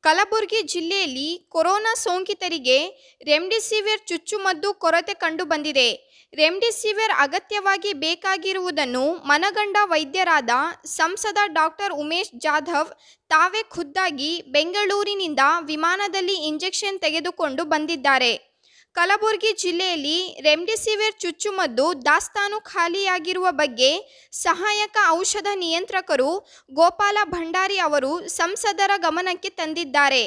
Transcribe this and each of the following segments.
ಕಲಬುರಗಿ ಜಿಲ್ಲೆಯಲ್ಲಿ ಕೊರೋನಾ ಸೋಂಕಿತರಿಗೆ ರೆಮ್ಡಿಸಿವಿರ್ ಚುಚ್ಚುಮದ್ದು ಕೊರತೆ ಕಂಡುಬಂದಿದೆ ರೆಮ್ಡಿಸಿವಿರ್ ಅಗತ್ಯವಾಗಿ ಬೇಕಾಗಿರುವುದನ್ನು ಮನಗಂಡ ವೈದ್ಯರಾದ ಸಂಸದ ಡಾಕ್ಟರ್ ಉಮೇಶ್ ಜಾಧವ್ ತಾವೇ ಖುದ್ದಾಗಿ ಬೆಂಗಳೂರಿನಿಂದ ವಿಮಾನದಲ್ಲಿ ಇಂಜೆಕ್ಷನ್ ತೆಗೆದುಕೊಂಡು ಬಂದಿದ್ದಾರೆ ಕಲಬುರಗಿ ಜಿಲ್ಲೆಯಲ್ಲಿ ರೆಮ್ಡಿಸಿವಿರ್ ಚುಚ್ಚುಮದ್ದು ದಾಸ್ತಾನು ಖಾಲಿಯಾಗಿರುವ ಬಗ್ಗೆ ಸಹಾಯಕ ಔಷಧ ನಿಯಂತ್ರಕರು ಗೋಪಾಲ ಭಂಡಾರಿ ಅವರು ಸಂಸದರ ಗಮನಕ್ಕೆ ತಂದಿದ್ದಾರೆ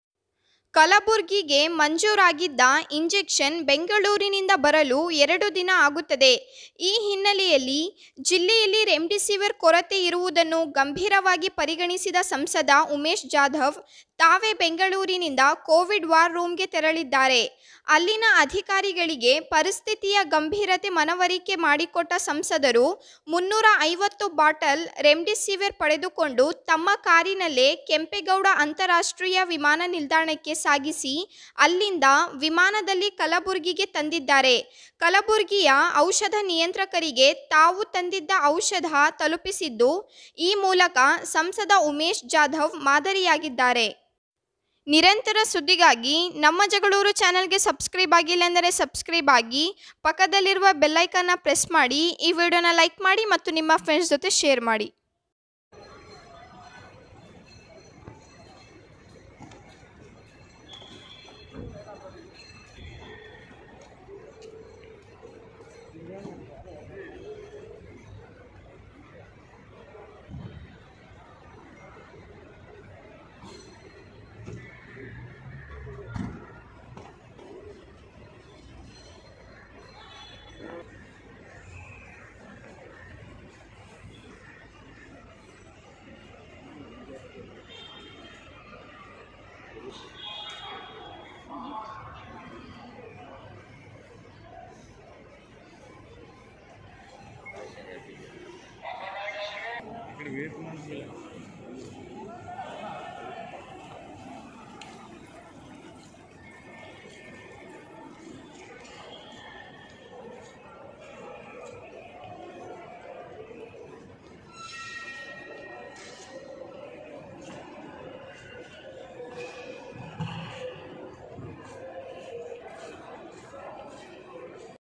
ಕಲಬುರ್ಗಿಗೆ ಮಂಜೂರಾಗಿದ್ದ ಇಂಜೆಕ್ಷನ್ ಬೆಂಗಳೂರಿನಿಂದ ಬರಲು ಎರಡು ದಿನ ಆಗುತ್ತದೆ ಈ ಹಿನ್ನೆಲೆಯಲ್ಲಿ ಜಿಲ್ಲೆಯಲ್ಲಿ ರೆಮ್ಡಿಸಿವಿರ್ ಕೊರತೆ ಇರುವುದನ್ನು ಗಂಭೀರವಾಗಿ ಪರಿಗಣಿಸಿದ ಸಂಸದ ಉಮೇಶ್ ಜಾಧವ್ ತಾವೇ ಬೆಂಗಳೂರಿನಿಂದ ಕೋವಿಡ್ ವಾರ್ ರೂಮ್ಗೆ ತೆರಳಿದ್ದಾರೆ ಅಲ್ಲಿನ ಅಧಿಕಾರಿಗಳಿಗೆ ಪರಿಸ್ಥಿತಿಯ ಗಂಭೀರತೆ ಮನವರಿಕೆ ಮಾಡಿಕೊಟ್ಟ ಸಂಸದರು ಮುನ್ನೂರ ಐವತ್ತು ಬಾಟಲ್ ರೆಮ್ಡಿಸಿವಿರ್ ಪಡೆದುಕೊಂಡು ತಮ್ಮ ಕಾರಿನಲ್ಲೇ ಕೆಂಪೇಗೌಡ ಅಂತಾರಾಷ್ಟ್ರೀಯ ವಿಮಾನ ನಿಲ್ದಾಣಕ್ಕೆ ಸಾಗಿಸಿ ಅಲ್ಲಿಂದ ವಿಮಾನದಲ್ಲಿ ಕಲಬುರಗಿಗೆ ತಂದಿದ್ದಾರೆ ಕಲಬುರಗಿಯ ಔಷಧ ನಿಯಂತ್ರಕರಿಗೆ ತಾವು ತಂದಿದ್ದ ಔಷಧ ತಲುಪಿಸಿದ್ದು ಈ ಮೂಲಕ ಸಂಸದ ಉಮೇಶ್ ಜಾಧವ್ ಮಾದರಿಯಾಗಿದ್ದಾರೆ ನಿರಂತರ ಸುದ್ದಿಗಾಗಿ ನಮ್ಮ ಜಗಳೂರು ಚಾನೆಲ್ಗೆ ಸಬ್ಸ್ಕ್ರೈಬ್ ಆಗಿಲ್ಲ ಎಂದರೆ ಸಬ್ಸ್ಕ್ರೈಬ್ ಆಗಿ ಪಕ್ಕದಲ್ಲಿರುವ ಬೆಲ್ಲೈಕನ್ನ ಪ್ರೆಸ್ ಮಾಡಿ ಈ ವಿಡಿಯೋನ ಲೈಕ್ ಮಾಡಿ ಮತ್ತು ನಿಮ್ಮ ಫ್ರೆಂಡ್ಸ್ ಜೊತೆ ಶೇರ್ ಮಾಡಿ ఇక్కడ వేపు మనసు